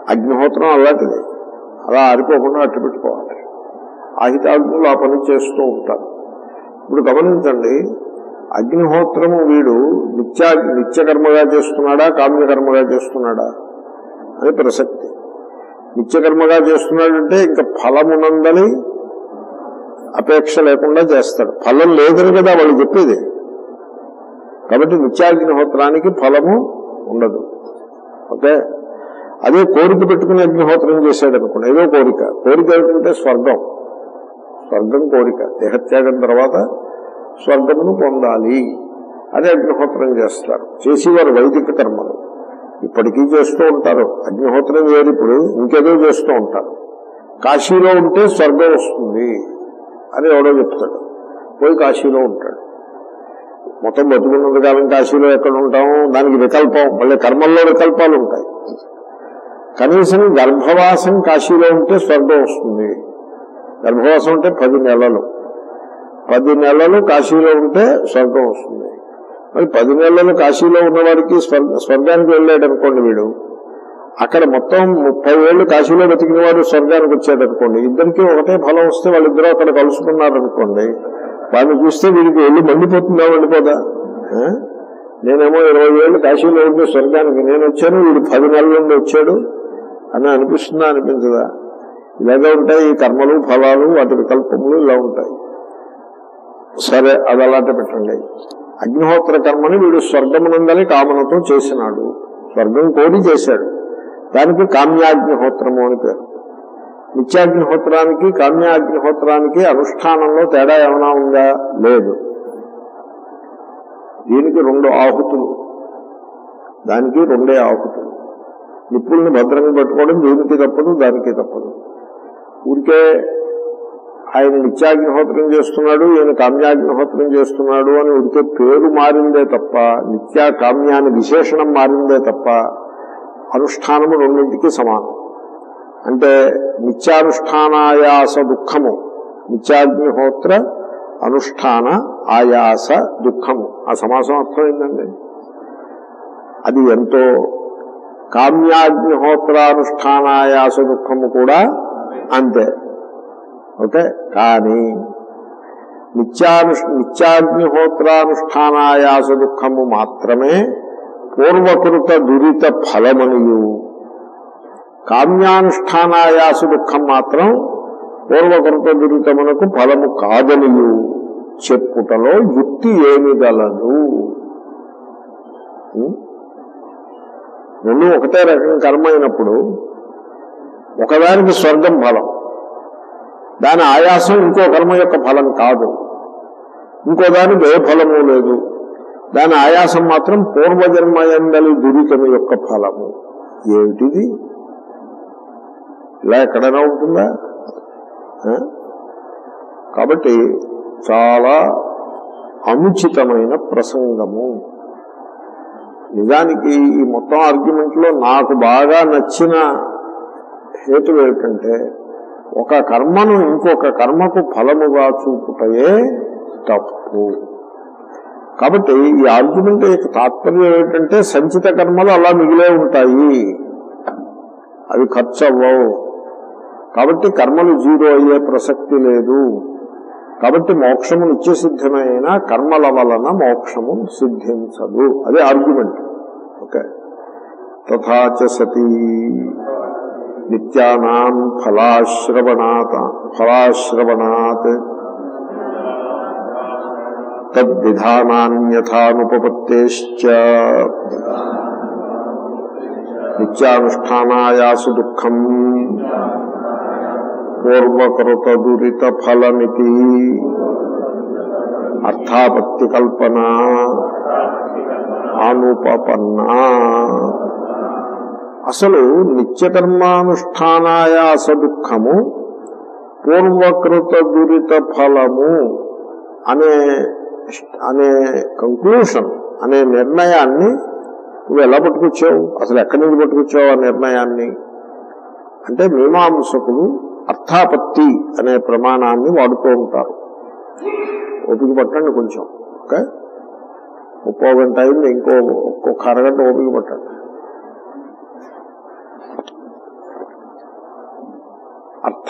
అగ్నిహోత్రం అలాంటిది అలా ఆరిపోకుండా అట్టు పెట్టుకోవాలి ఆహితాగ్నులు ఆ పని చేస్తూ ఉంటారు ఇప్పుడు గమనించండి అగ్నిహోత్రము వీడు నిత్యా నిత్యకర్మగా చేస్తున్నాడా కామ్యకర్మగా చేస్తున్నాడా అని ప్రసక్తి నిత్యకర్మగా చేస్తున్నాడంటే ఇంకా ఫలమునందని అపేక్ష లేకుండా చేస్తాడు ఫలం లేదని కదా వాళ్ళు చెప్పేది కాబట్టి నిత్యాగ్నిహోత్రానికి ఫలము ఉండదు ఓకే అదే కోరిక పెట్టుకుని అగ్నిహోత్రం చేశాడు అనుకోండి ఏదో కోరిక కోరిక ఏమిటంటే స్వర్గం స్వర్గం కోరిక దేహత్యాగం తర్వాత స్వర్గమును పొందాలి అని అగ్నిహోత్రం చేస్తారు చేసేవారు వైదిక కర్మలు ఇప్పటికీ చేస్తూ ఉంటారు అగ్నిహోత్రం చేయరు ఇప్పుడు ఇంకేదో చేస్తూ ఉంటారు కాశీలో ఉంటే స్వర్గం వస్తుంది అని ఎవడో చెప్తాడు పోయి కాశీలో ఉంటాడు మొత్తం బతుకున్నది కాలం కాశీలో ఎక్కడ ఉంటాము దానికి వికల్పం మళ్ళీ కర్మల్లో వికల్పాలు ఉంటాయి కనీసం గర్భవాసం కాశీలో ఉంటే స్వర్గం వస్తుంది గర్భవాసం అంటే పది నెలలు పది నెలలు కాశీలో ఉంటే స్వర్గం వస్తుంది మరి పది నెలలు కాశీలో ఉన్నవాడికి స్వర్గ స్వర్గానికి వెళ్ళాడు అనుకోండి వీడు అక్కడ మొత్తం ముప్పై ఏళ్ళు కాశీలో బతికిన వాడు స్వర్గానికి వచ్చాడు అనుకోండి ఇద్దరికి ఒకటే ఫలం వస్తే వాళ్ళిద్దరూ అక్కడ కలుసుకున్నారు అనుకోండి వాడిని చూస్తే వీడికి వెళ్ళి మండిపోతుందా మండిపోదా ఆ? నేనేమో ఇరవై ఏళ్ళు కాశీలో ఉంటే స్వర్గానికి నేను వచ్చాను వీడు పది నెలల నుండి వచ్చాడు అని అనిపిస్తుందా అనిపించదా ఇలాగే ఉంటాయి ఈ కర్మలు ఫలాలు వాటి వికల్పములు ఇలా ఉంటాయి సరే అది అలాంటి పెట్టండి అగ్నిహోత్ర కర్మని వీడు స్వర్గమునందని కామనతో చేసినాడు స్వర్గం కోరి చేశాడు దానికి కామ్యాగ్నిహోత్రము అని పేరు నిత్యాగ్నిహోత్రానికి కామ్యాగ్నిహోత్రానికి అనుష్ఠానంలో తేడా ఏమైనా ఉందా లేదు దీనికి రెండు ఆహుతులు దానికి రెండే ఆహుతులు నిప్పుల్ని భద్రంగా పెట్టుకోవడం దీనికి తప్పదు దానికి తప్పదు ఊరికే ఆయన నిత్యాగ్నిహోత్రం చేస్తున్నాడు ఈయన కామ్యాగ్నిహోత్రం చేస్తున్నాడు అని ఉడికే పేరు మారిందే తప్ప నిత్యా కామ్యాన్ని విశేషణం మారిందే తప్ప అనుష్ఠానము రెండింటికి సమానం అంటే నిత్యానుష్ఠానాయాస దుఃఖము నిత్యాగ్నిహోత్ర అనుష్ఠాన ఆయాస దుఃఖము ఆ సమాసం అర్థమైందండి అది ఎంతో కామ్యాగ్నిహోత్రానుష్ఠానాయాస దుఃఖము కూడా అంతే ఓకే కానీ నిత్యాను నిత్యాగ్నిహోత్రానుష్ఠానాయాస దుఃఖము మాత్రమే పూర్వకృత దురిత ఫలమనియు కామ్యానుష్ఠానాయాస దుఃఖం మాత్రం పూర్వకృత దురితమునకు ఫలము కాదనియు చెప్పుటలో యుక్తి ఏమి గలదు ఉం? రెండు ఒకటే రకం కర్మ అయినప్పుడు ఒకదానికి స్వర్గం ఫలం దాని ఆయాసం ఇంకో కర్మ యొక్క ఫలం కాదు ఇంకో దానికి ఏ ఫలము లేదు దాని ఆయాసం మాత్రం పూర్వజన్మయందలి దురితము యొక్క ఫలము ఏమిటిది ఇలా ఎక్కడైనా ఉంటుందా ఆ? కాబట్టి చాలా అనుచితమైన ప్రసంగము నిజానికి ఈ మొత్తం ఆర్గ్యుమెంట్ లో నాకు బాగా నచ్చిన హేతు ఏమిటంటే ఒక కర్మను ఇంకొక కర్మకు ఫలముగా చూపుటయే తప్పు కాబట్టి ఈ ఆర్గ్యుమెంట్ యొక్క తాత్పర్యం ఏమిటంటే సంచిత కర్మలు అలా మిగిలే ఉంటాయి అవి ఖర్చు అవ్వవు కాబట్టి కర్మలు జీరో అయ్యే ప్రసక్తి లేదు కాబట్టి మోక్షము నిత్యసిద్ధమైన కర్మల వలన మోక్షము సిద్ధించదు అదే ఆర్గ్యుమెంట్ ఓకే తథాచ సతీ నిత్యానాం ఫలాశ్రవణాత్ ఫలాశ్రవణాత్ తద్విధానాన్యథానుపపత్తేశ్చ నిత్యానుష్ఠానాయాసు దుఃఖం పూర్వకృత దురిత ఫలమితి అర్థాపత్తి కల్పన అనుపపన్నా అసలు నిత్యకర్మానుష్ఠానాయాస దుఃఖము పూర్వకృత దురిత ఫలము అనే అనే కంక్లూషన్ అనే నిర్ణయాన్ని నువ్వు ఎలా పట్టుకొచ్చావు అసలు ఎక్కడి నుంచి పట్టుకొచ్చావు ఆ నిర్ణయాన్ని అంటే మీమాంసకులు అర్థాపత్తి అనే ప్రమాణాన్ని వాడుతూ ఉంటారు ఓపిక పట్టండి కొంచెం ఓకే ముప్పో గంట అయింది ఇంకో ఒక్కొక్క అరగంట ఓపిక పట్టండి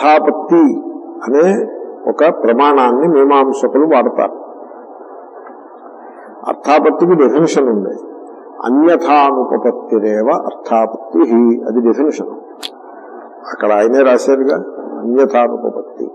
అర్థాపత్తి అనే ఒక ప్రమాణాన్ని మీమాంసకులు వాడతారు అర్థాపత్తికి డెఫినేషన్ ఉంది అన్యథానుపపత్తిరేవ అర్థాపత్తి అది డెఫినేషన్ అక్కడ ఆయనే రాశారుగా అన్యథానుపపత్తి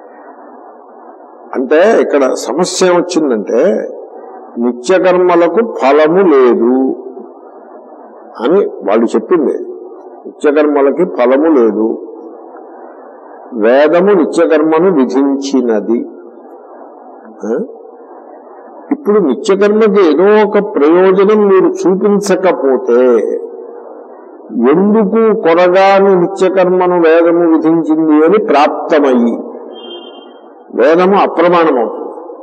అంటే ఇక్కడ సమస్య ఏమొచ్చిందంటే నిత్యకర్మలకు ఫలము లేదు అని వాళ్ళు చెప్పింది నిత్యకర్మలకి ఫలము లేదు వేదము నిత్యకర్మను విధించినది ఆ? ఇప్పుడు నిత్యకర్మకి ఏదో ఒక ప్రయోజనం మీరు చూపించకపోతే ఎందుకు కొరగాని నిత్యకర్మను వేదము విధించింది అని ప్రాప్తమయ్యి వేదము అప్రమాణమవుతుంది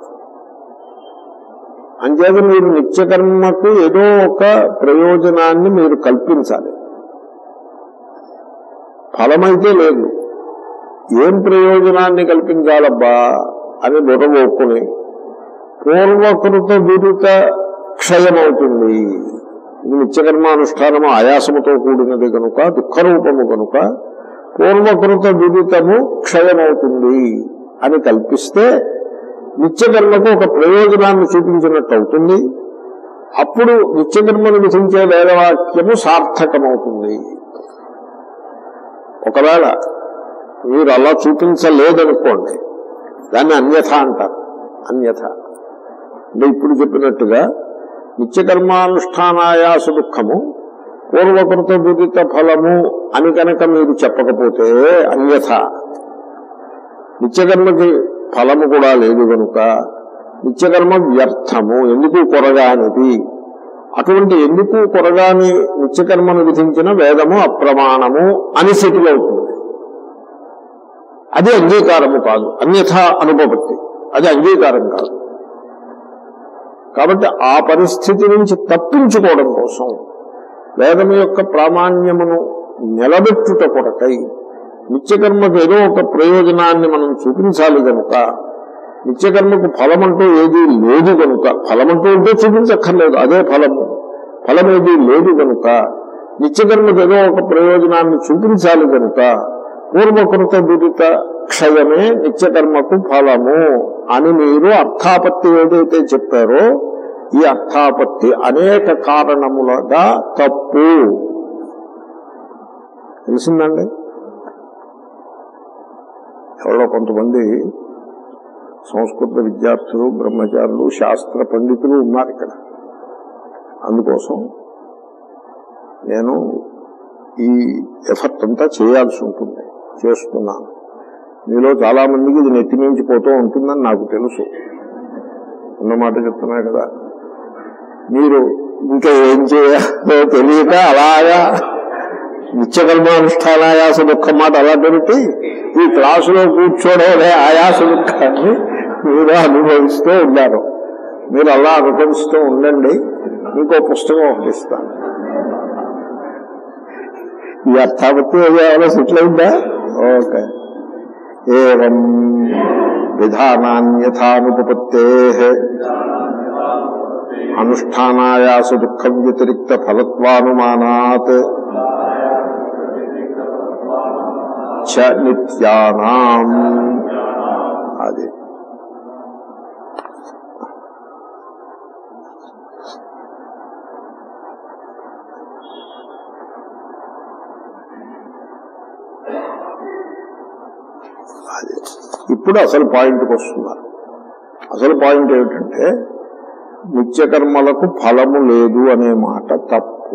అంచేత మీరు నిత్యకర్మకు ఏదో ఒక ప్రయోజనాన్ని మీరు కల్పించాలి ఫలమైతే లేదు ఏం ప్రయోజనాన్ని కల్పించాలబ్బా అని బుర్రబోక్కుని పూర్వకృత విరుత క్షయమవుతుంది ఇది నిత్యకర్మానుష్ఠానము ఆయాసముతో కూడినది కనుక దుఃఖరూపము కనుక పూర్వకృత విదితము క్షయమవుతుంది అని కల్పిస్తే నిత్యకర్మకు ఒక ప్రయోజనాన్ని చూపించినట్టు అవుతుంది అప్పుడు నిత్యకర్మను విధించే వేదవాక్యము సార్థకమవుతుంది ఒకవేళ మీరు అలా చూపించలేదనుకోండి దాన్ని అన్యథ అంటారు అన్యథ అంటే ఇప్పుడు చెప్పినట్టుగా నిత్యకర్మానుష్ఠానాయాస దుఃఖము పూర్వకృత విదిత ఫలము అని కనుక మీరు చెప్పకపోతే అన్యథ నిత్యకర్మకి ఫలము కూడా లేదు కనుక నిత్యకర్మ వ్యర్థము ఎందుకు కొరగానిది అటువంటి ఎందుకు కొరగాని నిత్యకర్మను విధించిన వేదము అప్రమాణము అని సెటిల్ అవుతుంది అది అంగీకారము కాదు అన్యథ అనుపపత్తి అది అంగీకారం కాదు కాబట్టి ఆ పరిస్థితి నుంచి తప్పించుకోవడం కోసం వేదం యొక్క ప్రామాణ్యమును నిలబెట్టుట కొరకై నిత్యకర్మకు ఏదో ఒక ప్రయోజనాన్ని మనం చూపించాలి కనుక నిత్యకర్మకు ఫలమంటూ ఏదీ లేదు కనుక ఫలమంటూ ఉంటే చూపించక్కర్లేదు అదే ఫలము ఫలం ఏదీ లేదు కనుక నిత్యకర్మకు ఏదో ఒక ప్రయోజనాన్ని చూపించాలి కనుక పూర్వకృత దురిత క్షయమే నిత్యకర్మకు ఫలము అని మీరు అర్థాపత్తి ఏదైతే చెప్పారో ఈ అర్థాపత్తి అనేక కారణములుగా తప్పు తెలిసిందండి ఎవరో కొంతమంది సంస్కృత విద్యార్థులు బ్రహ్మచారులు శాస్త్ర పండితులు ఉన్నారు ఇక్కడ అందుకోసం నేను ఈ ఎఫర్ట్ అంతా చేయాల్సి ఉంటుంది చేస్తున్నాను మీలో చాలా మందికి ఇది నెత్తిమించి పోతూ ఉంటుందని నాకు తెలుసు ఉన్నమాట చెప్తున్నా కదా మీరు ఇంకా ఏం చేయాలో తెలియక అలాగా నిత్యకర్మానుష్ఠానాయాస దుఃఖం మాట అలా పెట్టి ఈ క్లాసులో కూర్చోవడం అనే ఆయాస దుఃఖాన్ని మీరు అనుభవిస్తూ ఉన్నారు మీరు అలా అనుభవిస్తూ ఉండండి ఇంకో పుస్తకం ఒకటి ఇస్తాను ఈ అర్థాపత్తి ఏమైనా సెటిల్ అయిందా ఓకే ఏం విధానాన్యథానుపత్తే అనుష్ఠానాయాస దుఃఖం వ్యతిరిక్త ఫలత్వానుమానాత్ చ నిత్యానాం అది అది ఇప్పుడు అసలు పాయింట్కి వస్తున్నారు అసలు పాయింట్ ఏమిటంటే నిత్యకర్మలకు ఫలము లేదు అనే మాట తప్పు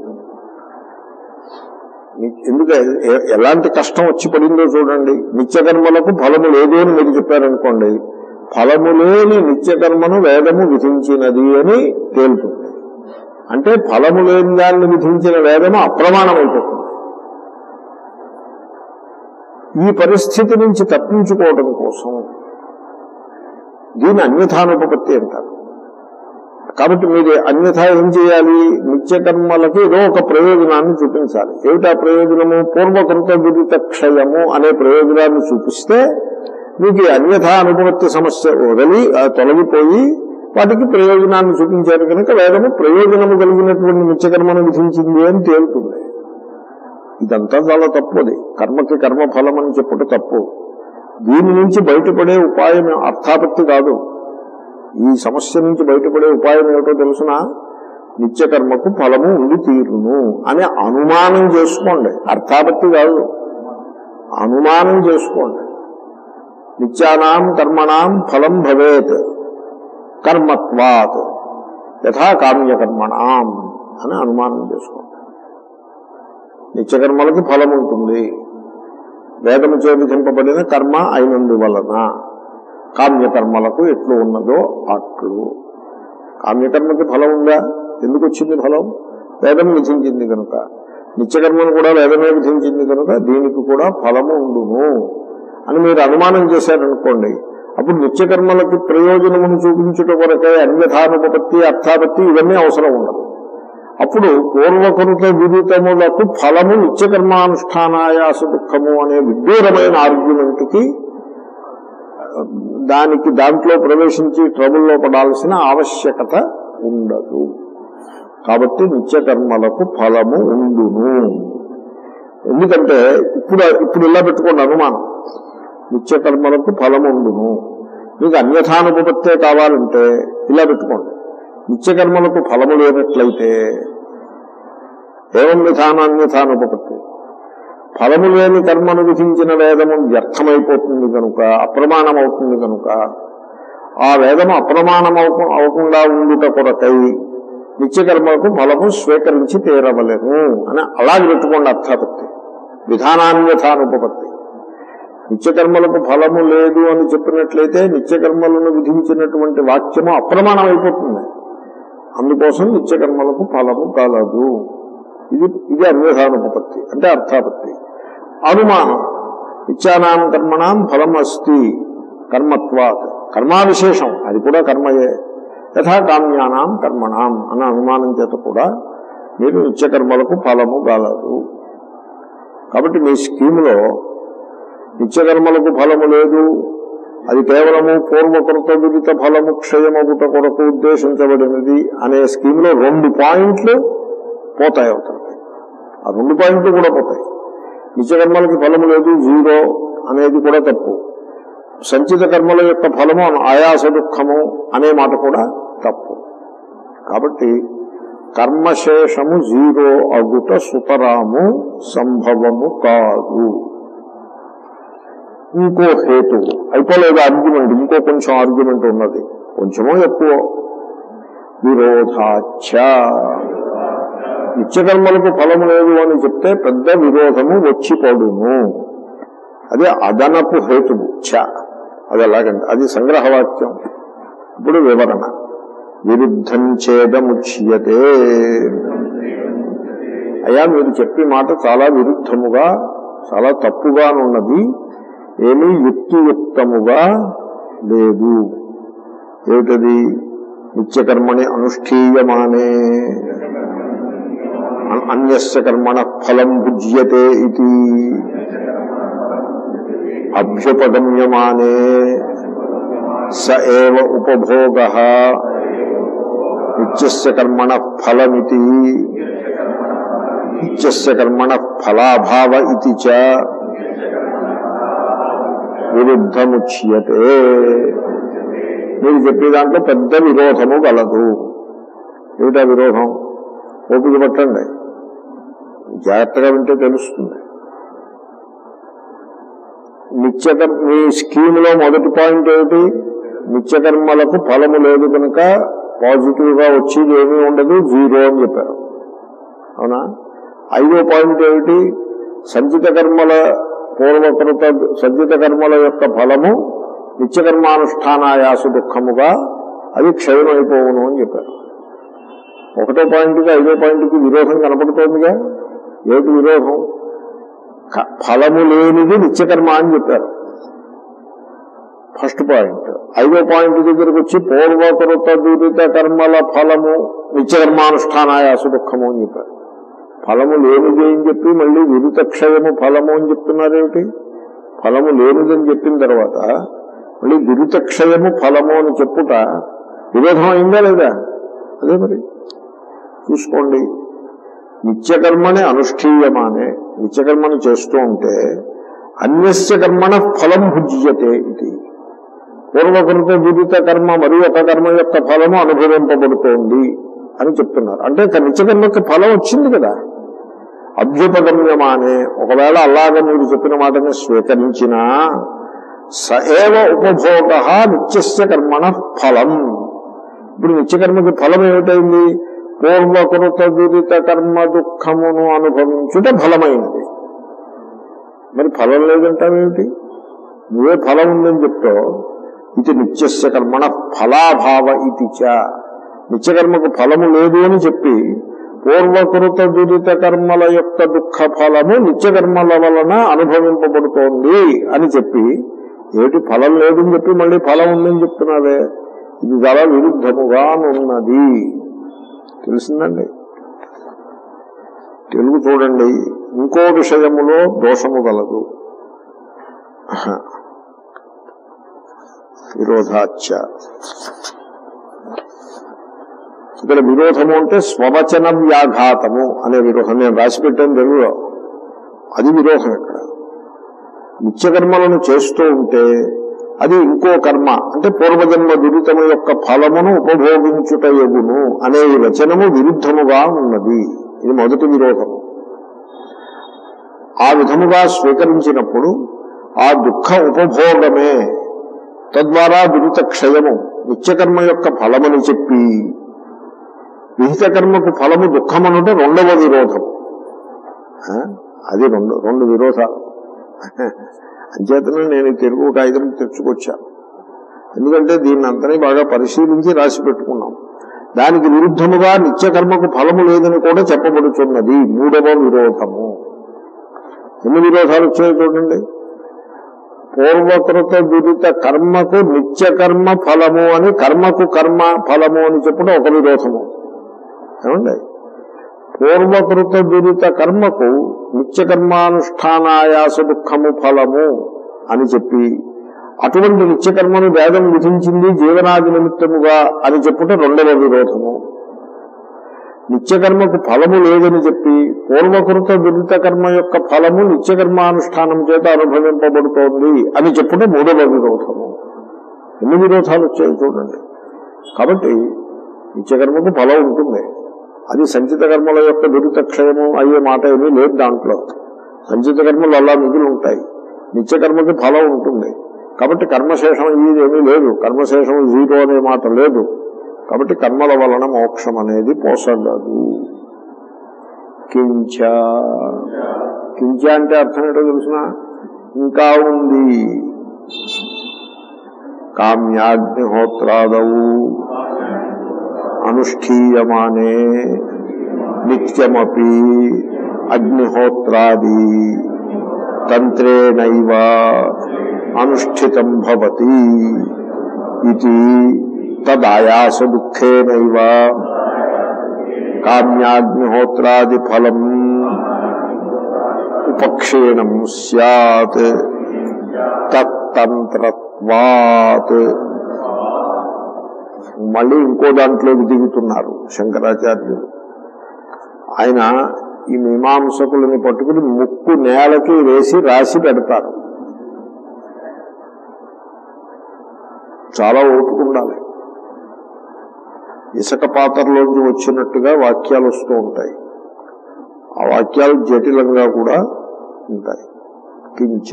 ని- ఎందుకు ఎ- ఎలాంటి కష్టం వచ్చి పడిందో చూడండి నిత్యకర్మలకు ఫలము లేదు అని మీరు చెప్పారనుకోండి ఫలము లేని నిత్యకర్మను వేదము విధించినది అని తేలుతుంది అంటే ఫలము లేని దాన్ని విధించిన వేదము అప్రమాణమైపోతుంది ఈ పరిస్థితి నుంచి తప్పించుకోవడం కోసం దీన్ని అన్యథానుపపత్తి అంటారు కాబట్టి మీరు అన్యథ ఏం చేయాలి నిత్యకర్మలకి ఏదో ఒక ప్రయోజనాన్ని చూపించాలి ఏమిటా ప్రయోజనము పూర్వకృత విదిత క్షయము అనే ప్రయోజనాన్ని చూపిస్తే మీకు ఈ అన్యథ అనుపత్తి సమస్య వదిలి ఆ తొలగిపోయి వాటికి ప్రయోజనాన్ని చూపించారు కనుక వేదము ప్రయోజనము కలిగినటువంటి నిత్యకర్మను విధించింది అని తేలుతుంది ఇదంతా చాలా తప్పు అది కర్మకి కర్మ ఫలం అని చెప్పుట తప్పు దీని నుంచి బయటపడే ఉపాయం అర్థాపత్తి కాదు ఈ సమస్య నుంచి బయటపడే ఉపాయం ఏమిటో తెలుసిన నిత్యకర్మకు ఫలము ఉండి తీరును అనే అనుమానం చేసుకోండి అర్థాపత్తి కాదు అనుమానం చేసుకోండి నిత్యానాం కర్మణాం ఫలం భవేత్ కర్మత్వాత్ యథా కామ్యకర్మణాం అని అనుమానం చేసుకోండి నిత్యకర్మలకు ఫలం ఉంటుంది వేదము చే విధింపబడిన కర్మ అయినందువలన కామ్యకర్మలకు ఎట్లు ఉన్నదో అట్లు కామ్యకర్మకి ఫలం ఉందా ఎందుకు వచ్చింది ఫలం వేదం విధించింది కనుక నిత్యకర్మను కూడా వేదమే విధించింది కనుక దీనికి కూడా ఫలము ఉండును అని మీరు అనుమానం చేశారనుకోండి అప్పుడు నిత్యకర్మలకి ప్రయోజనమును చూపించుట కొరకే అన్యథానుపత్తి అర్థాపత్తి ఇవన్నీ అవసరం ఉండదు అప్పుడు పూర్వకృత విదితములకు ఫలము నిత్యకర్మానుష్ఠానాయాస దుఃఖము అనే విడ్డూరమైన ఆర్గ్యుమెంట్ కి దానికి దాంట్లో ప్రవేశించి ట్రబుల్లో పడాల్సిన ఆవశ్యకత ఉండదు కాబట్టి నిత్యకర్మలకు ఫలము ఉండును ఎందుకంటే ఇప్పుడు ఇప్పుడు ఇలా పెట్టుకోండి అనుమానం నిత్యకర్మలకు ఫలము ఉండును మీకు అన్యథానుపత్తే కావాలంటే ఇలా పెట్టుకోండి నిత్యకర్మలకు ఫలము లేనట్లయితే ఏవం విధానాన్యథానుపత్తి ఫలము లేని కర్మను విధించిన వేదము వ్యర్థమైపోతుంది కనుక అప్రమాణమవుతుంది కనుక ఆ వేదము అప్రమాణం అవ- అవ్వకుండా ఉండుట కొరకై నిత్యకర్మకు ఫలము స్వీకరించి తీరవలేను అని అలాగే పెట్టుకోండి అర్థాపత్తి విధానాన్యథానుపత్తి నిత్యకర్మలకు ఫలము లేదు అని చెప్పినట్లయితే నిత్యకర్మలను విధించినటువంటి వాక్యము అప్రమాణం అయిపోతుంది అందుకోసం నిత్యకర్మలకు ఫలము కలదు ఇది ఇది అన్యథానుపత్తి అంటే అర్థాపత్తి అనుమానం నిత్యానాం కర్మణాం ఫలం అస్తి కర్మత్వాత్ కర్మావిశేషం అది కూడా కర్మయే యథా కామ్యానాం కర్మణాం అన్న అనుమానం చేత కూడా మీరు నిత్యకర్మలకు ఫలము గలదు కాబట్టి మీ స్కీములో నిత్యకర్మలకు ఫలము లేదు అది కేవలము పూర్వకృత విదిత ఫలము క్షయమగుట కొరకు ఉద్దేశించబడినది అనే స్కీమ్లో రెండు పాయింట్లు పోతాయి అవుతాయి ఆ రెండు పాయింట్లు కూడా పోతాయి నిత్యకర్మలకి ఫలము లేదు జీరో అనేది కూడా తప్పు సంచిత కర్మల యొక్క ఫలము ఆయాస దుఃఖము అనే మాట కూడా తప్పు కాబట్టి కర్మశేషము జీరో అగుట సుతరాము సంభవము కాదు ఇంకో హేతు అయిపోలేదు ఆర్గ్యుమెంట్ ఇంకో కొంచెం ఆర్గ్యుమెంట్ ఉన్నది కొంచెమో ఎక్కువ విరోధాచ నిత్యకర్మలకు ఫలము లేదు అని చెప్తే పెద్ద విరోధము వచ్చి పడును అదే అదనపు హేతువు చ అది ఎలాగంటే అది సంగ్రహవాక్యం ఇప్పుడు వివరణ విరుద్ధం చేదముచ్యతే అయ్యా మీరు చెప్పే మాట చాలా విరుద్ధముగా చాలా తప్పుగానున్నది ఏమీ యుక్తియుక్తముగా లేదు ఏమిటది నిత్యకర్మణి అనుష్ఠీయమానే అన్- అన్యస్య కర్మణ ఫలం భుజ్యతే ఇది అభ్యుపగమ్యమానే స ఏవ ఉపభోగ నిత్యస్య కర్మణ ఫలమితి నిత్యస్య కర్మణ ఫలాభావ ఇది చ విరుద్ధముచ్యతే మీరు చెప్పే దాంట్లో పెద్ద విరోధము గలదు ఏమిటా విరోధం ఓపిక పట్టండి జాగ్రత్తగా వింటే తెలుస్తుంది నిత్యకర్మ మీ స్కీమ్లో మొదటి పాయింట్ ఏమిటి నిత్యకర్మలకు ఫలము లేదు కనుక పాజిటివ్ గా వచ్చేది ఏమీ ఉండదు జీరో అని చెప్పారు అవునా ఐదో పాయింట్ ఏమిటి సంచిత కర్మల పూర్వకృత సంచిత కర్మల యొక్క ఫలము నిత్యకర్మానుష్ఠానాయాసు దుఃఖముగా అది క్షయమైపోవును అని చెప్పారు ఒకటో పాయింట్కి ఐదో పాయింట్కి విరోధం కనపడుతోందిగా ఏమిటి విరోధం క- ఫలము లేనిది నిత్యకర్మ అని చెప్పారు ఫస్ట్ పాయింట్ ఐదో పాయింట్ దగ్గరకు వచ్చి పూర్వకృత దురిత కర్మల ఫలము నిత్యకర్మానుష్ఠానాయాసు దుఃఖము అని చెప్పారు ఫలము లేనిది అని చెప్పి మళ్ళీ విరుత క్షయము ఫలము అని చెప్తున్నారేమిటి ఫలము లేనిదని చెప్పిన తర్వాత మళ్ళీ విరుత క్షయము ఫలము అని చెప్పుట విరోధం అయిందా లేదా అదే మరి చూసుకోండి నిత్యకర్మని అనుష్ఠీయమానే నిత్యకర్మను చేస్తూ ఉంటే అన్యస్య కర్మణ ఫలం భుజ్యతే ఇది పూర్వకృత విదిత కర్మ మరి ఒక కర్మ యొక్క ఫలము అనుభవింపబడుతోంది అని చెప్తున్నారు అంటే ఇక నిత్యకర్మకి ఫలం వచ్చింది కదా అభ్యుపగమ్యమానే ఒకవేళ అలాగ మీరు చెప్పిన మాటని స్వీకరించినా సఏవ ఉపభోగ నిత్యస్య కర్మణ ఫలం ఇప్పుడు నిత్యకర్మకి ఫలం ఏమిటైంది పూర్వకృత దురిత కర్మ దుఃఖమును అనుభవించుట ఫలమైనది మరి ఫలం లేదంటావేమిటి నువ్వే ఫలం ఉందని చెప్తావు ఇది నిత్యస్య కర్మణ ఫలాభావ ఇది చ నిత్యకర్మకు ఫలము లేదు అని చెప్పి పూర్వకృత దురిత కర్మల యొక్క దుఃఖ ఫలము నిత్యకర్మల వలన అనుభవింపబడుతోంది అని చెప్పి ఏటి ఫలం లేదని చెప్పి మళ్ళీ ఫలం ఉందని చెప్తున్నావే ఇది చాలా విరుద్ధముగా ఉన్నది తెలిసిందండి తెలుగు చూడండి ఇంకో విషయములో దోషము గలదు విరోధాచ ఇక్కడ విరోధము అంటే స్వవచన వ్యాఘాతము అనే విరోధం నేను రాసి పెట్టాను తెలుగులో అది విరోధం ఇక్కడ నిత్యకర్మలను చేస్తూ ఉంటే అది ఇంకో కర్మ అంటే పూర్వజన్మ దురితము యొక్క ఫలమును ఉపభోగించుట ఎగును అనే ఈ వచనము విరుద్ధముగా ఉన్నది ఇది మొదటి విరోధము ఆ విధముగా స్వీకరించినప్పుడు ఆ దుఃఖ ఉపభోగమే తద్వారా దురిత క్షయము నిత్యకర్మ యొక్క ఫలమని చెప్పి విహిత కర్మకు ఫలము దుఃఖమనుట రెండవ విరోధం ఆ? అది రెండు రెండు విరోధాలు అంచేతనే నేను ఈ తెలుగు కాగితం తెచ్చుకొచ్చాను ఎందుకంటే దీన్ని అంతనే బాగా పరిశీలించి రాసి పెట్టుకున్నాం దానికి విరుద్ధముగా నిత్యకర్మకు ఫలము లేదని కూడా చెప్పబడుతున్నది మూడవ విరోధము ఎన్ని విరోధాలు వచ్చాయో చూడండి పూర్వకృత దురిత కర్మకు నిత్యకర్మ ఫలము అని కర్మకు కర్మ ఫలము అని చెప్పడం ఒక విరోధము ఏమండి పూర్వకృత దురిత కర్మకు నిత్యకర్మానుష్ఠానాయాస దుఃఖము ఫలము అని చెప్పి అటువంటి నిత్యకర్మను వేదం విధించింది జీవనాది నిమిత్తముగా అని చెప్పుట రెండవ విరోధము నిత్యకర్మకు ఫలము లేదని చెప్పి పూర్వకృత దురిత కర్మ యొక్క ఫలము నిత్యకర్మానుష్ఠానం చేత అనుభవింపబడుతోంది అని చెప్పుట మూడవ విరోధము ఎన్ని విరోధాలు వచ్చాయి చూడండి కాబట్టి నిత్యకర్మకు ఫలం ఉంటుంది అది సంచిత కర్మల యొక్క దురిత క్షయము అయ్యే మాట ఏమీ లేదు దాంట్లో సంచిత కర్మలు అలా మిగిలి ఉంటాయి నిత్యకర్మకి ఫలం ఉంటుంది కాబట్టి కర్మశేషం ఇది ఏమీ లేదు కర్మశేషం జీరో అనే మాట లేదు కాబట్టి కర్మల వలన మోక్షం అనేది పోసగదు కించ కించ అంటే అర్థం ఏంటో తెలుసిన ఇంకా ఉంది కామ్యాగ్నిహోత్రాదవు అనుష్ఠీయమానే నిత్యమపి అగ్నిహోత్రాది తంత్రేణైవ అనుష్ఠితం భవతి ఇది తదాయాస దుఃఖేనైవ కామ్యాగ్నిహోత్రాది ఫలం ఉపక్షీణం సత్ తత్తంత్రత్వాత్ మళ్ళీ ఇంకో దాంట్లోకి దిగుతున్నారు శంకరాచార్యులు ఆయన ఈ మీమాంసకులని పట్టుకుని ముక్కు నేలకి వేసి రాసి పెడతారు చాలా ఓపిక ఉండాలి ఇసుక పాత్రలోంచి వచ్చినట్టుగా వాక్యాలు వస్తూ ఉంటాయి ఆ వాక్యాలు జటిలంగా కూడా ఉంటాయి కించ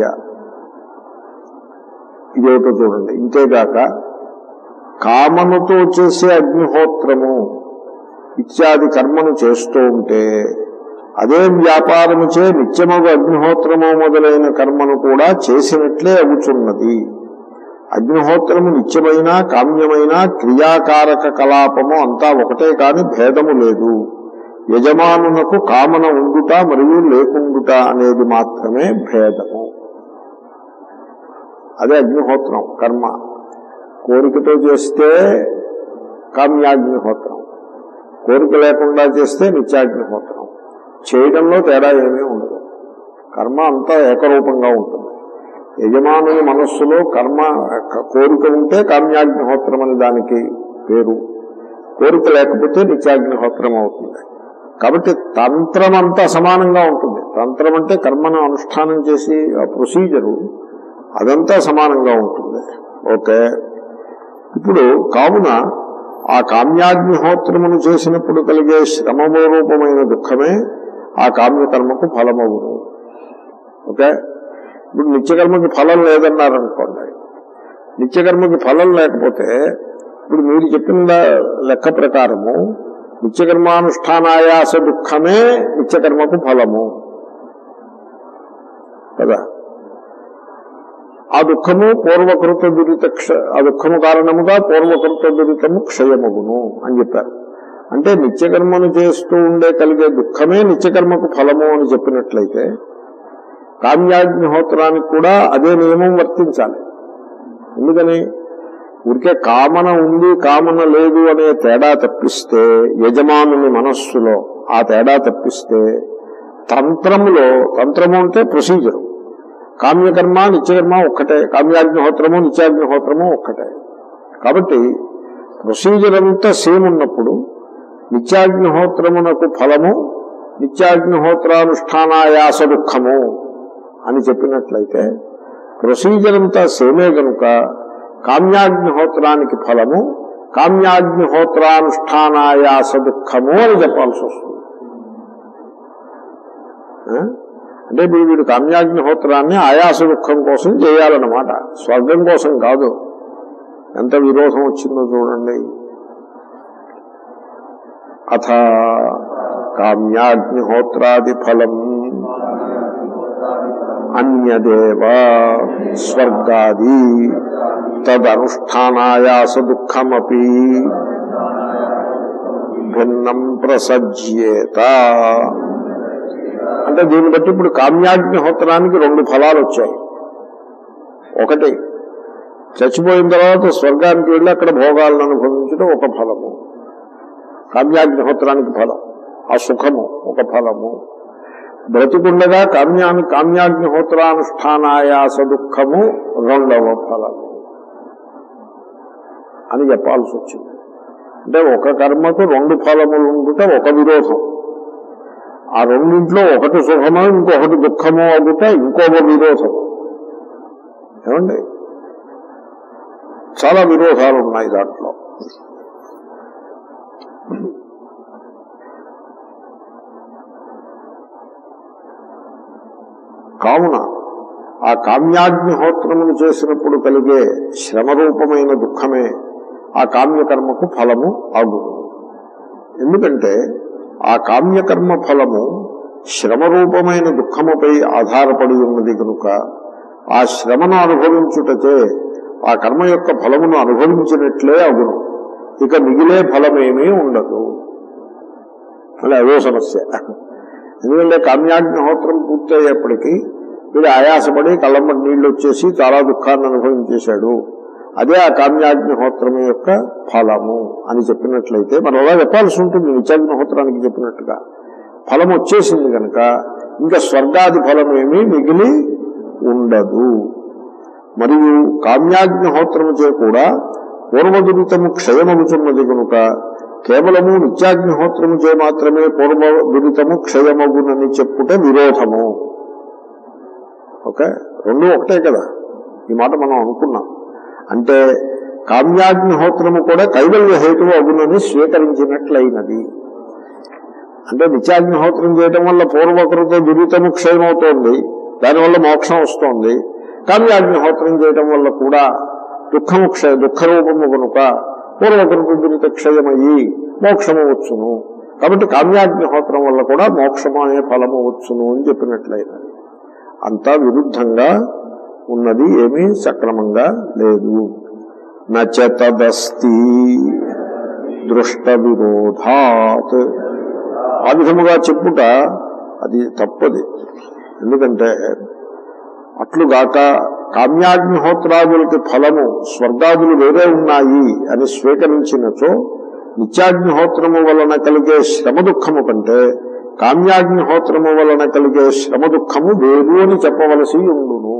ఇదేమిటో చూడండి ఇంతేగాక కామనుతో చేసే అగ్నిహోత్రము ఇత్యాది కర్మను చేస్తూ ఉంటే అదే వ్యాపారముచే నిత్యమగు అగ్నిహోత్రము మొదలైన కర్మను కూడా చేసినట్లే అవుతున్నది అగ్నిహోత్రము నిత్యమైన కామ్యమైన క్రియాకారక కలాపము అంతా ఒకటే కాని భేదము లేదు యజమానునకు కామన ఉండుట మరియు లేకుండుట అనేది మాత్రమే భేదము అదే అగ్నిహోత్రం కర్మ కోరికతో చేస్తే కామ్యాగ్నిహోత్రం కోరిక లేకుండా చేస్తే నిత్యాగ్నిహోత్రం చేయడంలో తేడా ఏమీ ఉండదు కర్మ అంతా ఏకరూపంగా ఉంటుంది యజమానుని మనస్సులో కర్మ కోరిక ఉంటే కామ్యాగ్నిహోత్రం అని దానికి పేరు కోరిక లేకపోతే నిత్యాగ్నిహోత్రం అవుతుంది కాబట్టి తంత్రం అంతా సమానంగా ఉంటుంది తంత్రం అంటే కర్మను అనుష్ఠానం చేసి ఆ ప్రొసీజరు అదంతా సమానంగా ఉంటుంది ఓకే ఇప్పుడు కావున ఆ కామ్యాగ్నిహోత్రమును చేసినప్పుడు కలిగే శ్రమము రూపమైన దుఃఖమే ఆ కామ్యకర్మకు ఫలమవును ఓకే ఇప్పుడు నిత్యకర్మకి ఫలం లేదన్నారనుకోండి నిత్యకర్మకి ఫలం లేకపోతే ఇప్పుడు మీరు చెప్పిన లెక్క ప్రకారము నిత్యకర్మానుష్ఠానాయాస దుఃఖమే నిత్యకర్మకు ఫలము కదా ఆ దుఃఖము పూర్వకృత దురిత క్ష ఆ దుఃఖము కారణముగా పూర్వకృత దురితము క్షయమగును అని చెప్పారు అంటే నిత్యకర్మను చేస్తూ ఉండే కలిగే దుఃఖమే నిత్యకర్మకు ఫలము అని చెప్పినట్లయితే కామ్యాగ్నిహోత్రానికి కూడా అదే నియమం వర్తించాలి ఎందుకని ఊరికే కామన ఉంది కామన లేదు అనే తేడా తప్పిస్తే యజమానుని మనస్సులో ఆ తేడా తప్పిస్తే తంత్రములో తంత్రము అంటే ప్రొసీజర్ కామ్యకర్మ నిత్యకర్మ ఒక్కటే కామ్యాగ్నిహోత్రము నిత్యాగ్నిహోత్రము ఒక్కటే కాబట్టి ప్రొసీజర్ అంతా సేమ్ ఉన్నప్పుడు నిత్యాగ్నిహోత్రమునకు ఫలము నిత్యాగ్నిహోత్రానుష్ఠానాయాస దుఃఖము అని చెప్పినట్లయితే ప్రొసీజర్ అంతా సేమే గనుక కామ్యాగ్నిహోత్రానికి ఫలము కామ్యాగ్నిహోత్రానుష్ఠానాయాస దుఃఖము అని చెప్పాల్సి వస్తుంది ఆ? అంటే ఇప్పుడు వీడు కామ్యాగ్నిహోత్రాన్ని ఆయాస దుఃఖం కోసం చేయాలన్నమాట స్వర్గం కోసం కాదు ఎంత విరోధం వచ్చిందో చూడండి అథ కామ్యాగ్నిహోత్రాది ఫలం అన్యదేవ స్వర్గాది తదనుష్ఠానాయాస దుఃఖమపి భిన్నం ప్రసజ్యేత అంటే దీన్ని బట్టి ఇప్పుడు కామ్యాగ్నిహోత్రానికి రెండు ఫలాలు వచ్చాయి ఒకటి చచ్చిపోయిన తర్వాత స్వర్గానికి వెళ్ళి అక్కడ భోగాలను అనుభవించడం ఒక ఫలము కామ్యాగ్నిహోత్రానికి ఫలం ఆ సుఖము ఒక ఫలము బ్రతికుండగా కామ్యాన్ని కామ్యాగ్నిహోత్రానుష్ఠానాయాస దుఃఖము రెండవ ఫలము అని చెప్పాల్సి వచ్చింది అంటే ఒక కర్మకు రెండు ఫలములు ఉంటే ఒక విరోధం ఆ రెండింట్లో ఒకటి సుఖము ఇంకొకటి దుఃఖము అవుతే ఇంకొక విరోధం ఏమండి చాలా విరోధాలు ఉన్నాయి దాంట్లో కావున ఆ కామ్యాగ్నిహోత్రమును చేసినప్పుడు కలిగే శ్రమరూపమైన దుఃఖమే ఆ కామ్యకర్మకు ఫలము అగును ఎందుకంటే ఆ కామ్యకర్మ ఫలము శ్రమరూపమైన దుఃఖముపై ఆధారపడి ఉన్నది కనుక ఆ శ్రమను అనుభవించుటచే ఆ కర్మ యొక్క ఫలమును అనుభవించినట్లే అగును ఇక మిగిలే ఫలమేమీ ఉండదు అలా అదో సమస్య ఎందుకంటే కామ్యాగ్నిహోత్రం పూర్తయ్యేప్పటికీ వీడు ఆయాసపడి కళ్ళమ్మటి నీళ్లు వచ్చేసి చాలా దుఃఖాన్ని అనుభవించేశాడు అదే ఆ కామ్యాగ్నిహోత్రం యొక్క ఫలము అని చెప్పినట్లయితే మనం అలా చెప్పాల్సి ఉంటుంది నిత్యాగ్నిహోత్రానికి చెప్పినట్టుగా ఫలం వచ్చేసింది కనుక ఇంకా స్వర్గాది ఫలమేమీ మిగిలి ఉండదు మరియు కామ్యాగ్నిహోత్రము చే కూడా పూర్వదురితము క్షయమగుతున్నది కనుక కేవలము నిత్యాగ్నిహోత్రము చే మాత్రమే పూర్వ దురితము క్షయమగునని చెప్పుట విరోధము ఓకే రెండు ఒకటే కదా ఈ మాట మనం అనుకున్నాం అంటే కామ్యాగ్నిహోత్రము కూడా కైవల్య హేతువు అగునని స్వీకరించినట్లయినది అంటే నిత్యాగ్నిహోత్రం చేయడం వల్ల పూర్వకృత దురితము క్షయమవుతోంది దానివల్ల మోక్షం వస్తోంది కామ్యాగ్నిహోత్రం చేయడం వల్ల కూడా దుఃఖము క్షయ దుఃఖరూపము కనుక పూర్వకృత దురిత క్షయమయ్యి మోక్షము వచ్చును కాబట్టి కామ్యాగ్నిహోత్రం వల్ల కూడా మోక్షము అనే ఫలము వచ్చును అని చెప్పినట్లయినది అంతా విరుద్ధంగా ఉన్నది ఏమీ సక్రమంగా లేదు నచతదస్తి దృష్ట విరోధాత్ ఆ విధముగా చెప్పుట అది తప్పది ఎందుకంటే అట్లుగాక కామ్యాగ్నిహోత్రాదులకి ఫలము స్వర్గాదులు వేరే ఉన్నాయి అని స్వీకరించినచో నిత్యాగ్నిహోత్రము వలన కలిగే శ్రమ దుఃఖము కంటే కామ్యాగ్నిహోత్రము వలన కలిగే శ్రమ దుఃఖము వేరు అని చెప్పవలసి ఉండును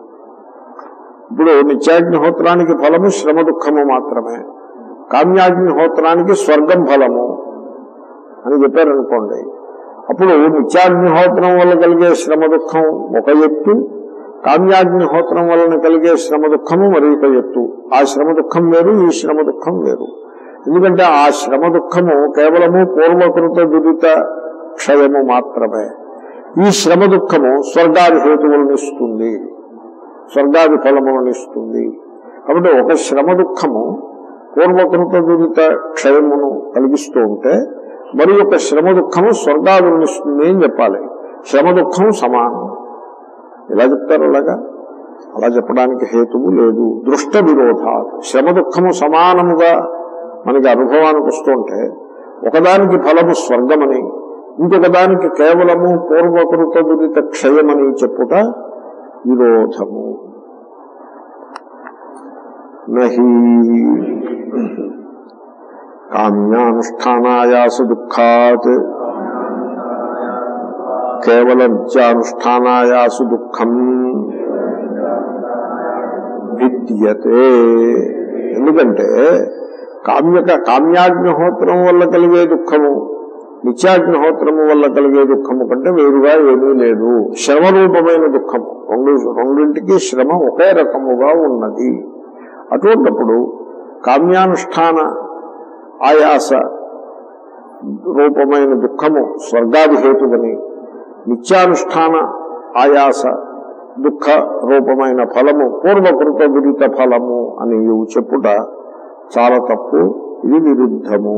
ఇప్పుడు నిత్యాగ్నిహోత్రానికి ఫలము శ్రమ దుఃఖము మాత్రమే కామ్యాగ్నిహోత్రానికి స్వర్గం ఫలము అని చెప్పారనుకోండి అప్పుడు నిత్యాగ్నిహోత్రం వల్ల కలిగే శ్రమ దుఃఖం ఒక ఎత్తు కామ్యాగ్నిహోత్రం వలన కలిగే శ్రమ దుఃఖము మరి ఒక ఎత్తు ఆ శ్రమ దుఃఖం వేరు ఈ శ్రమ దుఃఖం వేరు ఎందుకంటే ఆ శ్రమ దుఃఖము కేవలము పూర్వకృత దురిత క్షయము మాత్రమే ఈ శ్రమ దుఃఖము స్వర్గాది హేతువులను ఇస్తుంది స్వర్గాది ఫలములను ఇస్తుంది కాబట్టి ఒక శ్రమ దుఃఖము పూర్వకృత దురిత క్షయమును కలిగిస్తూ ఉంటే మరి ఒక శ్రమ దుఃఖము స్వర్గాదులను ఇస్తుంది అని చెప్పాలి శ్రమ దుఃఖం సమానం ఎలా చెప్తారు అలాగా అలా చెప్పడానికి హేతువు లేదు దృష్ట విరోధాలు శ్రమ దుఃఖము సమానముగా మనకి అనుభవానికి వస్తుంటే ఒకదానికి ఫలము స్వర్గమని ఇంకొక దానికి కేవలము పూర్వకృత దురిత క్షయమని చెప్పుట విరోధము నహి కామ్యానుష్ఠానాయాస దుఃఖాత్ కేవల నిత్యానుష్ఠానాయాసు దుఃఖం విద్యతే ఎందుకంటే కామ్యక కామ్యాగ్నిహోత్రం వల్ల కలిగే దుఃఖము నిత్యాగ్నిహోత్రము వల్ల కలిగే దుఃఖము కంటే వేరుగా ఏమీ లేదు శ్రమ రూపమైన దుఃఖము రెండు రెండింటికి శ్రమ ఒకే రకముగా ఉన్నది అటువంటిప్పుడు కామ్యానుష్ఠాన ఆయాస రూపమైన దుఃఖము స్వర్గాది హేతువని నిత్యానుష్ఠాన ఆయాస దుఃఖ రూపమైన ఫలము పూర్వకృత దురిత ఫలము అని చెప్పుట చాలా తప్పు ఇది విరుద్ధము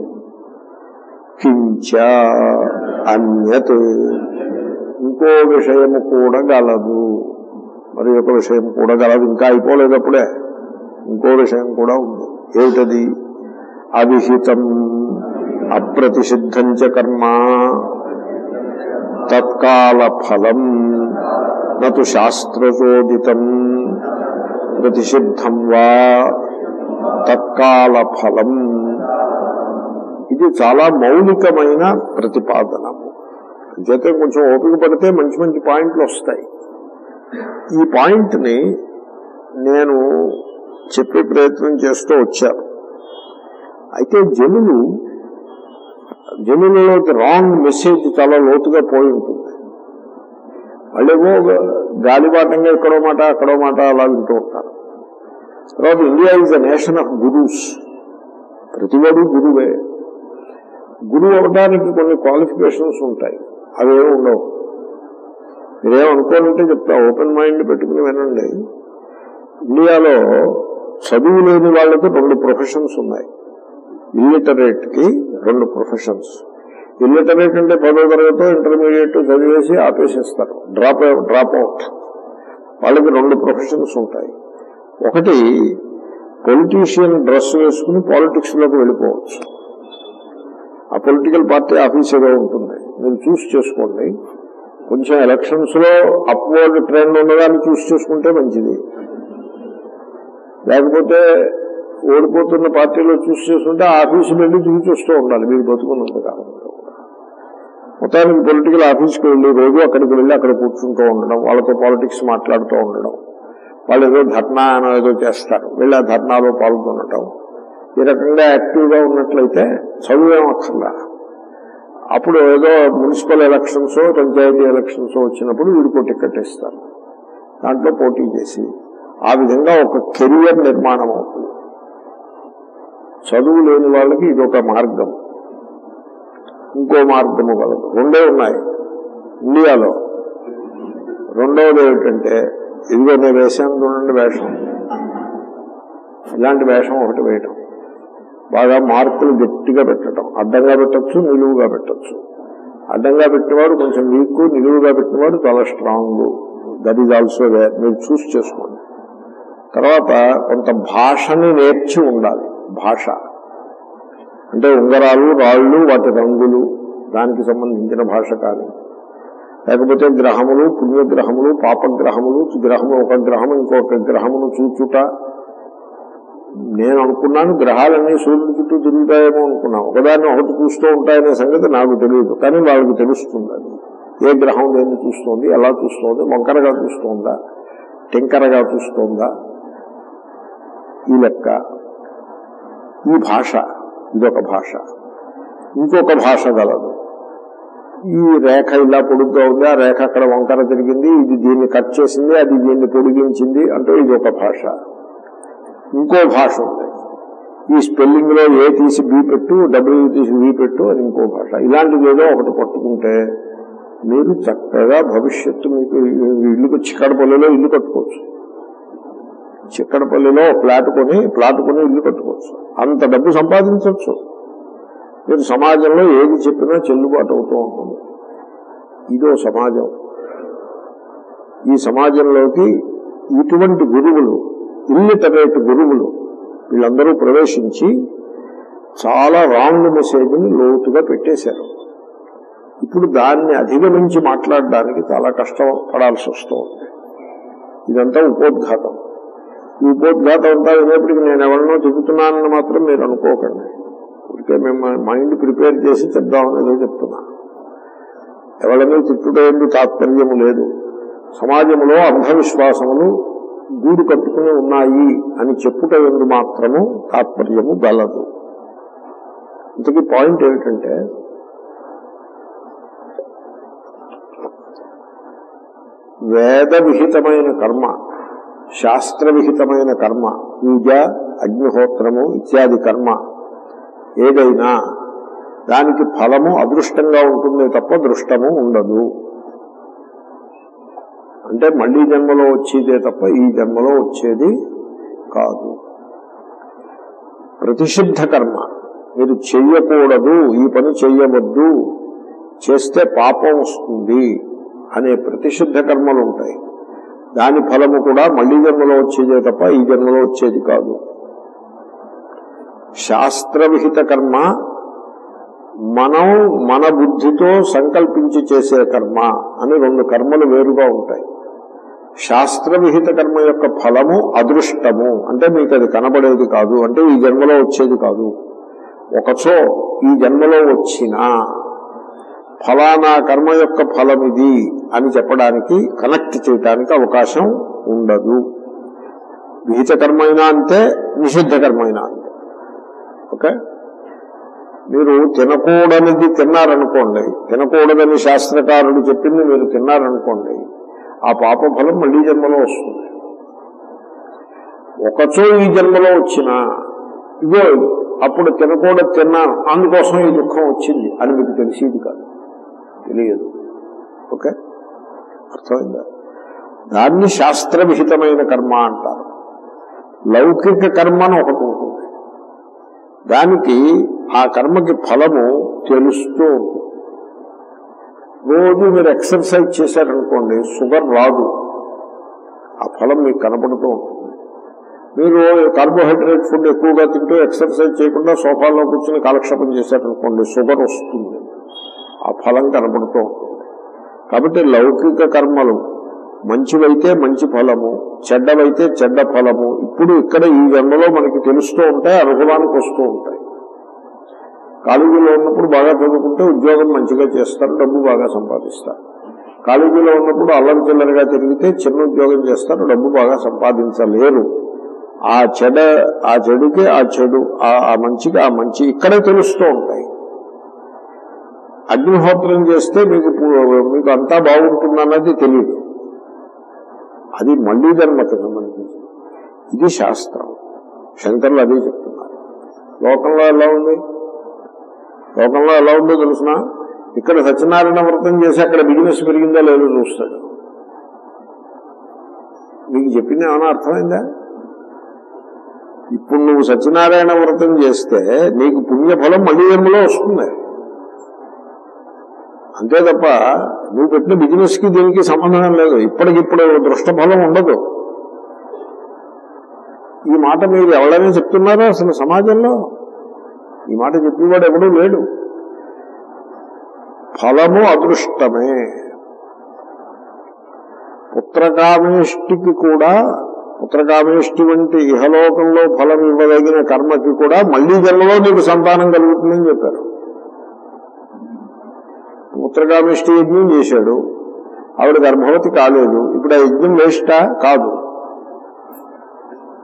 కించ అన్యత్ ఇంకో విషయము కూడా గలదు మరి ఒక విషయం కూడా గలదు ఇంకా అయిపోలేదప్పుడే ఇంకో విషయం కూడా ఉంది ఏమిటది అవిహితం అప్రతిషిద్ధం చ కర్మ తత్కాల ఫలం నటు శాస్త్రచోదితం ప్రతిషిద్ధం వా తత్కాల ఫలం ఇది చాలా మౌలికమైన ప్రతిపాదనము చేతే కొంచెం ఓపిక పడితే మంచి మంచి పాయింట్లు వస్తాయి ఈ పాయింట్ని నేను చెప్పే ప్రయత్నం చేస్తూ వచ్చాను అయితే జనులు జనులలోకి రాంగ్ మెసేజ్ చాలా లోతుగా పోయి ఉంటుంది వాళ్ళేమో గాలిపాటంగా ఎక్కడో మాట అక్కడో మాట అలా వింటూ ఉంటారు తర్వాత India is a nation of gurus ప్రతివాడు గురువే గురువు అవడానికి కొన్ని క్వాలిఫికేషన్స్ ఉంటాయి అవేమి ఉండవు మీరేమనుకోవాలంటే చెప్తా ఓపెన్ మైండ్ పెట్టుకుని వినండి ఇండియాలో చదువు లేని వాళ్ళకి రెండు ప్రొఫెషన్స్ ఉన్నాయి ఇల్లిటరేట్ కి రెండు ప్రొఫెషన్స్ ఇల్లిటరేట్ అంటే పదో తరగతి ఇంటర్మీడియట్ చదివేసి ఆపేసేస్తారు డ్రాప్ డ్రాప్ అవుట్ వాళ్ళకి రెండు ప్రొఫెషన్స్ ఉంటాయి ఒకటి పొలిటీషియన్ డ్రెస్ వేసుకుని పాలిటిక్స్ లోకి వెళ్ళిపోవచ్చు ఆ పొలిటికల్ పార్టీ ఆఫీస్ ఏదో ఉంటుంది మీరు చూస్ చేసుకోండి కొంచెం ఎలక్షన్స్ లో అప్వర్డ్ ట్రెండ్ ఉన్నదాన్ని చూస్ చేసుకుంటే మంచిది లేకపోతే ఓడిపోతున్న పార్టీలో చూస్ చేసుకుంటే ఆఫీసులు వెళ్ళి చూసి చూస్తూ ఉండాలి మీరు బతుకున్నంత కాలంలో మొత్తానికి పొలిటికల్ ఆఫీస్కి వెళ్ళి రోజు అక్కడికి వెళ్ళి అక్కడ కూర్చుంటూ ఉండడం వాళ్ళతో పాలిటిక్స్ మాట్లాడుతూ ఉండడం వాళ్ళు ఏదో ధర్నా అని ఏదో చేస్తారు వెళ్ళి ఆ ధర్నాలో పాల్గొనటం ఈ రకంగా యాక్టివ్గా ఉన్నట్లయితే చదువేం అక్కర్లా అప్పుడు ఏదో మున్సిపల్ ఎలక్షన్స్ పంచాయతీ ఎలక్షన్స్ వచ్చినప్పుడు వీడికో టికెట్ ఇస్తారు దాంట్లో పోటీ చేసి ఆ విధంగా ఒక కెరియర్ నిర్మాణం అవుతుంది చదువు లేని వాళ్ళకి ఇదొక మార్గం ఇంకో మార్గము కలదు రెండే ఉన్నాయి ఇండియాలో రెండవది ఏమిటంటే ఇదిగో నేను వేసాను చూడండి వేషం ఇలాంటి వేషం ఒకటి వేయటం బాగా మార్కులు గట్టిగా పెట్టడం అడ్డంగా పెట్టచ్చు నిలువుగా పెట్టచ్చు అడ్డంగా పెట్టినవాడు కొంచెం వీక్ నిలువుగా పెట్టినవాడు చాలా strong that is also they మీరు చూస్ చేసుకోండి తర్వాత కొంత భాషని నేర్చి ఉండాలి భాష అంటే ఉంగరాలు రాళ్ళు వాటి రంగులు దానికి సంబంధించిన భాష కానీ లేకపోతే గ్రహములు పుణ్యగ్రహములు పాపగ్రహములు గ్రహము ఒక గ్రహం ఇంకొక గ్రహమును చూచుట నేను అనుకున్నాను గ్రహాలన్నీ సూర్యుడి చుట్టూ తిరుగుతాయేమో అనుకున్నాను ఒకదాన్ని ఒకటి చూస్తూ ఉంటాయనే సంగతి నాకు తెలియదు కానీ వాళ్ళకి తెలుస్తుంది అది ఏ గ్రహం దేన్ని చూస్తోంది ఎలా చూస్తోంది వంకరగా చూస్తోందా టింకరగా చూస్తోందా ఈ లెక్క ఈ భాష ఇదొక భాష ఇంకొక భాష గలదు ఈ రేఖ ఇలా పొడుగ్గా ఉంది ఆ రేఖ అక్కడ వంకర తిరిగింది ఇది దీన్ని కట్ చేసింది అది దీన్ని పొడిగించింది అంటూ ఇది ఒక భాష ఇంకో భాష ఉంది ఈ స్పెల్లింగ్ లో ఏ తీసి బి పెట్టు డబ్ల్యూ తీసి బి పెట్టు అని ఇంకో భాష ఇలాంటిది ఏదో ఒకటి పట్టుకుంటే మీరు చక్కగా భవిష్యత్తు మీకు ఇల్లు చిక్కడపల్లిలో ఇల్లు కట్టుకోవచ్చు చిక్కడపల్లిలో ఫ్లాట్ కొని ప్లాట్ కొని ఇల్లు కట్టుకోవచ్చు అంత డబ్బు సంపాదించవచ్చు మీరు సమాజంలో ఏది చెప్పినా చెల్లుబాటు అవుతూ ఉంటుంది ఇదో సమాజం ఈ సమాజంలోకి ఇటువంటి గురువులు ఇల్లిటరేట్ గురువులు వీళ్ళందరూ ప్రవేశించి చాలా రాంగ్ మెసేజ్ని లోతుగా పెట్టేశారు ఇప్పుడు దాన్ని అధిగమించి మాట్లాడడానికి చాలా కష్టపడాల్సి వస్తూ ఉంది ఇదంతా ఉపోద్ఘాతం ఈ ఉపోద్ఘాతం అంతా వినేప్పటికి నేను ఎవరినో చెబుతున్నానని మాత్రం మీరు అనుకోకండి ఇప్పటికే మేము మైండ్ ప్రిపేర్ చేసి చెప్దామని ఏదో చెప్తున్నా ఎవరిని తిట్టుడేందుకు తాత్పర్యము లేదు సమాజంలో అంధవిశ్వాసములు గూడు కట్టుకుని ఉన్నాయి అని చెప్పుట ఎందు మాత్రము తాత్పర్యము గలదు ఇంతకీ పాయింట్ ఏమిటంటే వేద విహితమైన కర్మ శాస్త్ర విహితమైన కర్మ పూజ అగ్నిహోత్రము ఇత్యాది కర్మ ఏదైనా దానికి ఫలము అదృష్టంగా ఉంటుంది తప్ప దృష్టము ఉండదు అంటే మళ్ళీ జన్మలో వచ్చేదే తప్ప ఈ జన్మలో వచ్చేది కాదు ప్రతిషిద్ధ కర్మ మీరు చెయ్యకూడదు ఈ పని చెయ్యవద్దు చేస్తే పాపం వస్తుంది అనే ప్రతిషిద్ధ కర్మలు ఉంటాయి దాని ఫలము కూడా మళ్ళీ జన్మలో వచ్చేదే తప్ప ఈ జన్మలో వచ్చేది కాదు శాస్త్రవిహిత కర్మ మనం మన బుద్ధితో సంకల్పించి చేసే కర్మ అని రెండు కర్మలు వేరుగా ఉంటాయి శాస్త్రవిహిత కర్మ యొక్క ఫలము అదృష్టము అంటే మీకు అది కనబడేది కాదు అంటే ఈ జన్మలో వచ్చేది కాదు ఒకచో ఈ జన్మలో వచ్చిన ఫలానా కర్మ యొక్క ఫలం ఇది అని చెప్పడానికి కనెక్ట్ చేయడానికి అవకాశం ఉండదు విహిత కర్మ అయినా అంతే నిషిద్ధ కర్మ అయినా అంతే ఓకే మీరు తినకూడనిది తిన్నారనుకోండి తినకూడదని శాస్త్రకారుడు చెప్పింది మీరు తిన్నారనుకోండి ఆ పాప ఫలం మళ్ళీ జన్మలో వస్తుంది ఒకచో ఈ జన్మలో వచ్చిన ఇగో అప్పుడు తినకూడదు తిన్నాను అందుకోసం ఈ దుఃఖం వచ్చింది అని మీకు తెలిసేది కాదు తెలియదు ఓకే అర్థమైందా దాన్ని శాస్త్రవిహితమైన కర్మ అంటారు లౌకిక కర్మ అని ఒకటి ఉంటుంది దానికి ఆ కర్మకి ఫలము తెలుస్తూ ఉంటుంది రోజు మీరు ఎక్సర్సైజ్ చేశారనుకోండి షుగర్ రాదు ఆ ఫలం మీకు కనపడుతూ ఉంటుంది మీరు కార్బోహైడ్రేట్ ఫుడ్ ఎక్కువగా తింటూ ఎక్సర్సైజ్ చేయకుండా సోఫాలో కూర్చుని కాలక్షేపం చేశారనుకోండి షుగర్ వస్తుంది ఆ ఫలం కనపడుతూ ఉంటుంది కాబట్టి లౌకిక కర్మలు మంచివైతే మంచి ఫలము చెడ్డవైతే చెడ్డ ఫలము ఇప్పుడు ఇక్కడ ఈ జన్మలో మనకి తెలుస్తూ ఉంటాయి అనుభవానికి వస్తూ ఉంటాయి కాలేజీలో ఉన్నప్పుడు బాగా చదువుకుంటే ఉద్యోగం మంచిగా చేస్తారు డబ్బు బాగా సంపాదిస్తారు కాలేజీలో ఉన్నప్పుడు అల్లరి చిల్లరగా తిరిగితే చిన్న ఉద్యోగం చేస్తారు డబ్బు బాగా సంపాదించలేరు ఆ చెడ ఆ చెడుకి ఆ చెడు ఆ మంచికి ఆ మంచి ఇక్కడే తెలుస్తూ ఉంటాయి అగ్నిహోత్రం చేస్తే మీకు మీకు అంతా బాగుంటుందన్నది తెలియదు అది మళ్ళీ జన్మకు సంబంధించి ఇది శాస్త్రం శంకర్లు అదే చెప్తున్నారు లోకంలో ఎలా ఉంది లోకంలో ఎలా ఉందో తెలుసిన ఇక్కడ సత్యనారాయణ వ్రతం చేసి అక్కడ బిజినెస్ పెరిగిందా లేదో చూస్తాడు మీకు చెప్పింది ఏమైనా అర్థమైందా ఇప్పుడు నువ్వు సత్యనారాయణ వ్రతం చేస్తే నీకు పుణ్యఫలం మళ్ళీ జన్మలో వస్తుంది అంతే తప్ప నువ్వు పెట్టిన బిజినెస్ కి దీనికి సంబంధం లేదు ఇప్పటికిప్పుడు దృష్టఫలం ఉండదు ఈ మాట మీరు ఎవరైనా చెప్తున్నారో అసలు సమాజంలో ఈ మాట చెప్పేవాడు ఎవడూ లేడు ఫలము అదృష్టమే పుత్రకామేష్టికి కూడా పుత్రకామేష్టి వంటి ఇహలోకంలో ఫలం ఇవ్వదగిన కర్మకి కూడా మళ్లీ జన్మలో నీకు సంతానం కలుగుతుందని చెప్పారు పుత్రకామేష్టి యజ్ఞం చేశాడు ఆవిడ గర్భవతి కాలేదు ఇప్పుడు ఆ యజ్ఞం వేస్టా కాదు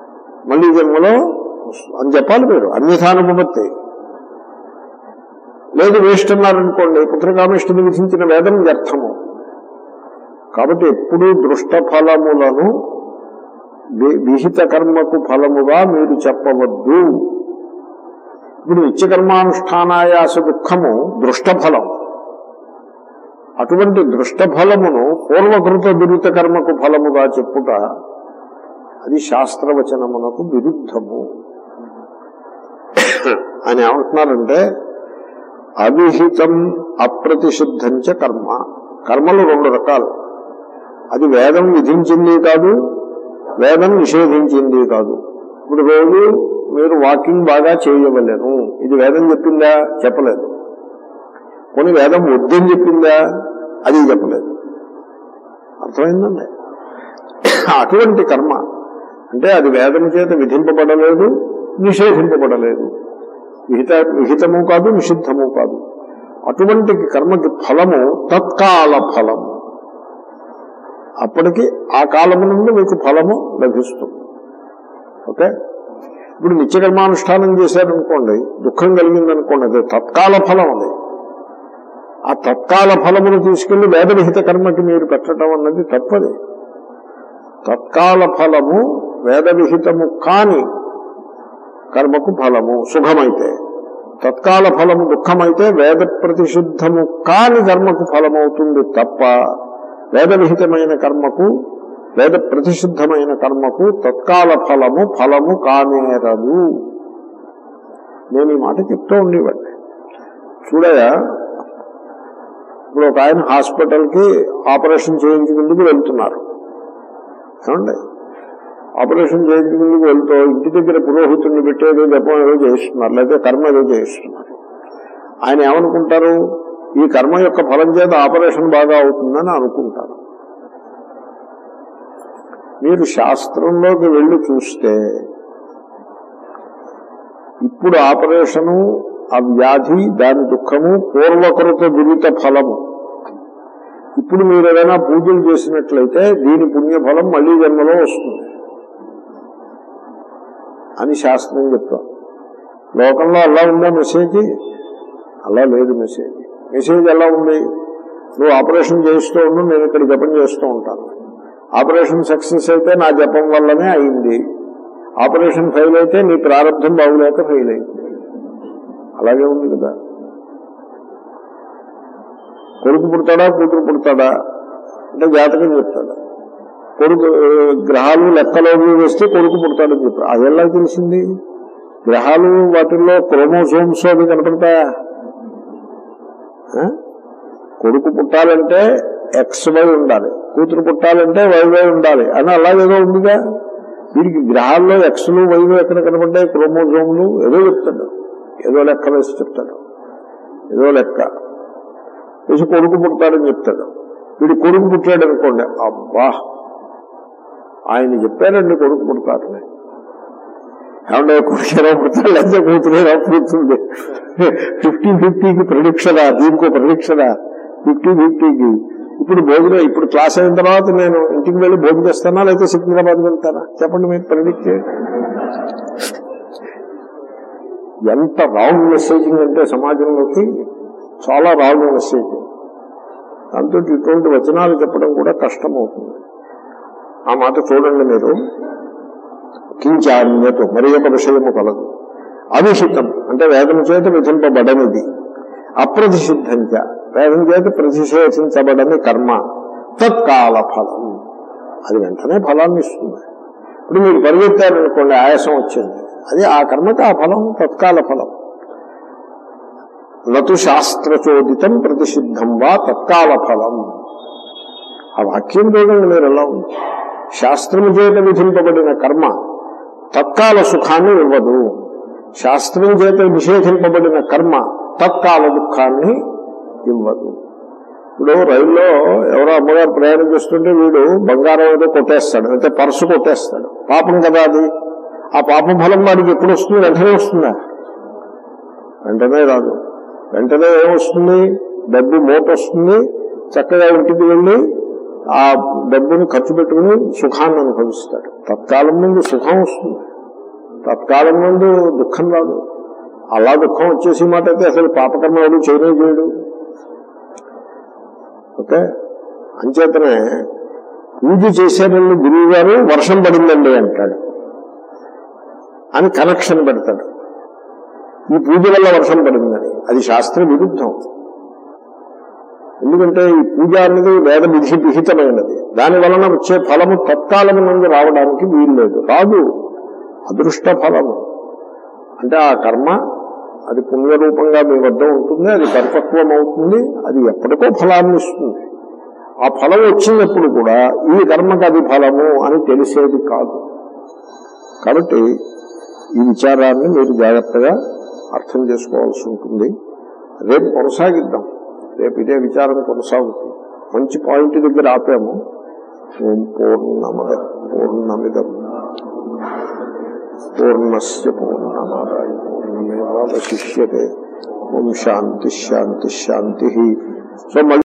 మళ్లీ జన్మలో అని చెప్పాలి మీరు అన్యథానుపత్తి లేదు వేస్ట్ అన్నారనుకోండి పుత్రకామేష్టిని విధించిన వేదం వ్యర్థము కాబట్టి ఎప్పుడూ దృష్ట ఫలములను వి- విహిత కర్మకు ఫలముగా మీరు చెప్పవద్దు ఇప్పుడు నిత్యకర్మానుష్ఠానాయాస దుఃఖము దృష్టఫలం అటువంటి దృష్టఫలమును పూర్వకృత దురిత కర్మకు ఫలముగా చెప్పుట అది శాస్త్రవచనమునకు విరుద్ధము అని ఏమంటున్నారంటే అవిహితం అప్రతిషిద్ధం చ కర్మ కర్మలు రెండు రకాలు అది వేదం విధించింది కాదు వేదం నిషేధించింది కాదు ఇప్పుడు రోజు మీరు వాకింగ్ బాగా చేయవలేను ఇది వేదం చెప్పిందా చెప్పలేదు కొన్ని వేదం వద్దని చెప్పిందా అది చెప్పలేదు అర్థమైందండి అటువంటి కర్మ అంటే అది వేదం చేత విధింపబడలేదు నిషేధింపబడలేదు విహిత విహితము కాదు నిషిద్ధము కాదు అటువంటి కర్మకి ఫలము తత్కాల ఫలము అప్పటికి ఆ కాలము నుండి మీకు ఫలము లభిస్తుంది ఓకే ఇప్పుడు నిత్యకర్మానుష్ఠానం చేశారనుకోండి దుఃఖం కలిగిందనుకోండి అది తత్కాల ఫలం అది ఆ తత్కాల ఫలమును తీసుకెళ్లి వేదవిహిత కర్మకి మీరు పెట్టడం అన్నది తప్పది తత్కాల ఫలము వేదవిహితము కాని కర్మకు ఫలము సుఖమైతే తత్కాల ఫలము దుఃఖమైతే వేద ప్రతిషిద్ధము కాని కర్మకు ఫలమవుతుంది తప్ప వేదవిహితమైన కర్మకు వేద ప్రతిషిద్ధమైన కర్మకు తత్కాల ఫలము ఫలము కానేరదు నేను ఈ మాట చెప్తూ ఉండేవాడిని చూడయా ఇప్పుడు ఒక ఆయన హాస్పిటల్కి ఆపరేషన్ చేయించుకుందుకు వెళ్తున్నారు ఏమండి ఆపరేషన్ చేయించుకుందుకు వెళ్తూ ఇంటి దగ్గర పురోహితుడిని పెట్టేదో జపం ఏదో చేస్తున్నారు లేదా కర్మ ఏదో చేస్తున్నారు ఆయన ఏమనుకుంటారు ఈ కర్మ యొక్క ఫలం చేత ఆపరేషన్ బాగా అవుతుందని అనుకుంటారు మీరు శాస్త్రంలోకి వెళ్ళి చూస్తే ఇప్పుడు ఆపరేషను ఆ వ్యాధి దాని దుఃఖము పూర్వకృత దురిత ఫలము ఇప్పుడు మీరు ఏదైనా పూజలు చేసినట్లయితే దీని పుణ్యఫలం మళ్లీ జన్మలో వస్తుంది అని శాస్త్రం చెప్తాం లోకంలో అలా ఉందా మెసేజ్ అలా లేదు మెసేజ్ మెసేజ్ ఎలా ఉంది నువ్వు ఆపరేషన్ చేస్తూ ఉండు నేను ఇక్కడ జపం చేస్తూ ఉంటాను ఆపరేషన్ సక్సెస్ అయితే నా జపం వల్లనే అయింది ఆపరేషన్ ఫెయిల్ అయితే నీ ప్రారంభం బాగులేక ఫెయిల్ అయింది అలాగే ఉంది కదా కొడుకు పుడతాడా కూతురు పుడతాడా అంటే జాతకం చెప్తాడు కొడుకు ఆ, గ్రహాలు లెక్కలో వేస్తే కొడుకు పుడతాడని చెప్పాడు అది ఎలా తెలిసింది గ్రహాలు వాటిల్లో క్రోమోసోమ్స్ అవి కనపడతాయా ఆ? కొడుకు పుట్టాలంటే ఎక్స్ వై ఉండాలి కూతురు పుట్టాలంటే వై వై ఉండాలి అని అలాగేదో ఉందిగా వీడికి గ్రహాల్లో ఎక్స్లు వైలు ఎక్కడ కనపడ్డాయి క్రోమోజోములు ఏదో చెప్తాడు ఏదో లెక్క వేసి చెప్తాడు ఏదో లెక్క వేసి కొడుకు పుడతాడని చెప్తాడు వీడి కొడుకు పుట్టాడు అనుకోండి అబ్బా ఆయన చెప్పారండి కొడుకు పుడతాడని ఏమంటే కొడుకు ఎలా పుడతాడు లేదా కూతురు ఎలా పుడుతుంది ఫిఫ్టీ ఫిఫ్టీకి ప్రొడిక్షనా దీనికో ప్రొడిక్షనా ఫిఫ్టీ ఫిఫ్టీకి ఇప్పుడు భోజనం ఇప్పుడు క్లాస్ అయిన తర్వాత నేను ఇంటికి వెళ్ళి భోజనం చేస్తానా లేకపోతే సికింద్రాబాద్ వెళ్తానా చెప్పండి మీరు ప్రెడిక్ట్ చేయండి ఎంత రాంగ్ మెసేజింగ్ అంటే సమాజంలోకి చాలా రాంగ్ మెసేజింగ్ దాంతో ఇటువంటి వచనాలు చెప్పడం కూడా కష్టమవుతుంది ఆ మాట చూడండి మీరు కించాన్యత మరి ఒక విషయము కలదు అవిహితం అంటే వేదం చేత విధింపబడనిది అప్రతిషిద్ధంచ వేదం చేత ప్రతిషేధించబడని కర్మ తత్కాల ఫలం అది వెంటనే ఫలాన్ని ఇస్తుంది ఇప్పుడు మీరు పరిగెత్తారనుకోండి ఆయాసం వచ్చింది అది ఆ కర్మకి ఆ ఫలం తత్కాల ఫలం నతు శాస్త్రచోదితం ప్రతిషిద్ధం వా తత్కాల ఫలం ఆ వాక్యం చూడండి మీరు ఎలా ఉంది శాస్త్రము చేత విధింపబడిన కర్మ తత్కాల సుఖాన్ని ఇవ్వదు శాస్త్రం చేత నిషేధింపబడిన కర్మ తత్కాల దుఃఖాన్ని ఇవ్వదు ఇప్పుడు రైల్లో ఎవరో అమ్మగారు ప్రయాణం చేస్తుంటే వీడు బంగారం ఏదో కొట్టేస్తాడు అయితే పర్సు కొట్టేస్తాడు పాపం కదా అది ఆ పాపం ఫలం వాడికి ఎప్పుడు వస్తుంది వెంటనే వస్తుందా వెంటనే రాదు వెంటనే ఏమొస్తుంది డబ్బు మూట వస్తుంది చక్కగా ఇంటికి వెళ్ళి ఆ డబ్బుని ఖర్చు పెట్టుకుని సుఖాన్ని అనుభవిస్తాడు తత్కాలం ముందు సుఖం వస్తుంది తత్కాలం ముందు దుఃఖం రాదు అలా దుఃఖం వచ్చేసి మాట అయితే అసలు పాపకర్మ ఎవరు చేయనే చేయడు ఓకే అంచేతనే పూజ చేశారండి గురువు గారు వర్షం పడిందండి అంటాడు అని కనెక్షన్ పెడతాడు ఈ పూజ వల్ల వర్షం పడిందని అది శాస్త్ర విరుద్ధం ఎందుకంటే ఈ పూజ అనేది వేద విధి విహితమైనది దాని వలన వచ్చే ఫలము తత్కాలము నుండి రావడానికి వీలు లేదు రాదు అదృష్ట ఫలము అంటే ఆ కర్మ అది పుణ్యరూపంగా మీ వద్ద ఉంటుంది అది పరిపక్వం అవుతుంది అది ఎప్పటికో ఫలాన్ని ఇస్తుంది ఆ ఫలం వచ్చినప్పుడు కూడా ఈ కర్మకి అది ఫలము అని తెలిసేది కాదు కాబట్టి ఈ విచారాన్ని మీరు జాగ్రత్తగా అర్థం చేసుకోవాల్సి ఉంటుంది రేపు కొనసాగిద్దాం రేపు ఇదే విచారం కొనసాగుతుంది మంచి పాయింట్ దగ్గర ఆపాము ఓం పూర్ణమద పూర్ణమిదం పూర్ణస్య పూర్ణమాదాయ పూర్ణమేవాశిష్యతే ఓం శాంతి శాంతి శాంతి సో మళ్ళీ